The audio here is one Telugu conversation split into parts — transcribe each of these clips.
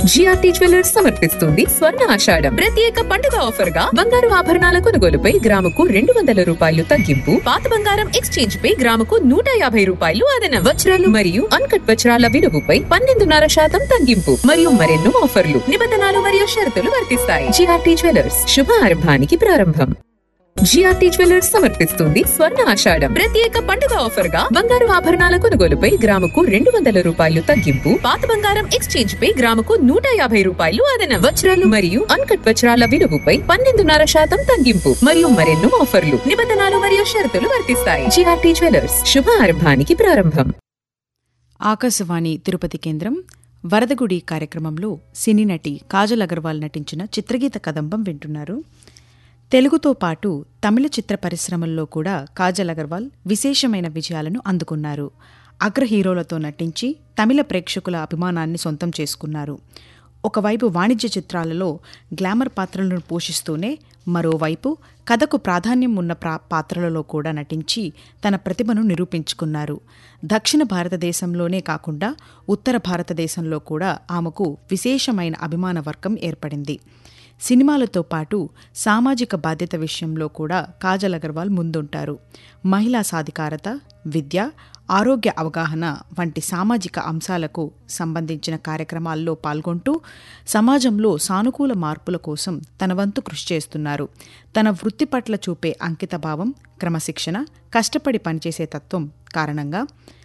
జిఆర్టీ జ్యువెలర్స్ సమర్పిస్తుంది స్వర్ణ ఆషాఢం ప్రత్యేక పండుగ ఆఫర్ గా బంగారు ఆభరణాల కొనుగోలుపై గ్రాముకు రెండు వందల రూపాయలు తగ్గింపు పాత బంగారం ఎక్స్చేంజ్ పై గ్రాముకు నూట యాభై రూపాయలు అదనం వజ్రాలు మరియు అన్కట్ వజ్రాల విలువపై పన్నెండున్నర శాతం తగ్గింపు మరియు మరెన్నో ఆఫర్లు నిబంధనలు మరియు షరతులు వర్తిస్తాయి జిఆర్టీ జ్యువెలర్స్ శుభ ఆరంభానికి ప్రారంభం జిఆర్టీ జ్యువెలర్స్ సమర్పిస్తుంది స్వర్ణ ఆషాఢం ప్రత్యేక పండుగ ఆఫర్ గా బంగారు ఆభరణాల కొనుగోలుపై గ్రాముకు రెండు వందల రూపాయలు తగ్గింపు పాత బంగారం ఎక్స్చేంజ్ పై గ్రాముకు నూట యాభై రూపాయలు అదనం వజ్రాలు మరియు అన్కట్ వజ్రాల విలువపై పన్నెండున్నర శాతం తగ్గింపు మరియు మరెన్నో ఆఫర్లు నిబంధనలు మరియు షరతులు వర్తిస్తాయి జిఆర్టీ జ్యువెలర్స్ శుభ ఆరంభానికి ప్రారంభం ఆకాశవాణి తిరుపతి కేంద్రం వరదగుడి కార్యక్రమంలో సినీ నటి కాజల్ అగర్వాల్ నటించిన చిత్రగీత కదంబం వింటున్నారు తెలుగుతో పాటు తమిళ చిత్ర పరిశ్రమల్లో కూడా కాజల్ అగర్వాల్ విశేషమైన విజయాలను అందుకున్నారు అగ్ర హీరోలతో నటించి తమిళ ప్రేక్షకుల అభిమానాన్ని సొంతం చేసుకున్నారు ఒకవైపు వాణిజ్య చిత్రాలలో గ్లామర్ పాత్రలను పోషిస్తూనే మరోవైపు కథకు ప్రాధాన్యం ఉన్న ప్రా- పాత్రలలో కూడా నటించి తన ప్రతిభను నిరూపించుకున్నారు దక్షిణ భారతదేశంలోనే కాకుండా ఉత్తర భారతదేశంలో కూడా ఆమెకు విశేషమైన అభిమాన వర్గం ఏర్పడింది సినిమాలతో పాటు సామాజిక బాధ్యత విషయంలో కూడా కాజల్ అగర్వాల్ ముందుంటారు మహిళా సాధికారత విద్య ఆరోగ్య అవగాహన వంటి సామాజిక అంశాలకు సంబంధించిన కార్యక్రమాల్లో పాల్గొంటూ సమాజంలో సానుకూల మార్పుల కోసం తన వంతు కృషి చేస్తున్నారు తన వృత్తి పట్ల చూపే అంకితభావం క్రమశిక్షణ కష్టపడి పనిచేసే తత్వం కారణంగా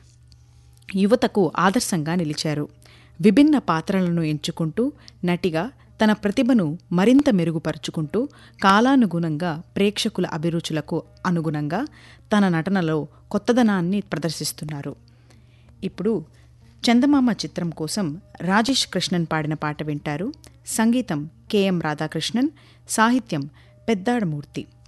యువతకు ఆదర్శంగా నిలిచారు విభిన్న పాత్రలను ఎంచుకుంటూ నటిగా తన ప్రతిభను మరింత మెరుగుపరుచుకుంటూ కాలానుగుణంగా ప్రేక్షకుల అభిరుచులకు అనుగుణంగా తన నటనలో కొత్తదనాన్ని ప్రదర్శిస్తున్నారు ఇప్పుడు చందమామ చిత్రం కోసం రాజేష్ కృష్ణన్ పాడిన పాట వింటారు సంగీతం కెఎం రాధాకృష్ణన్ సాహిత్యం పెద్దాడమూర్తి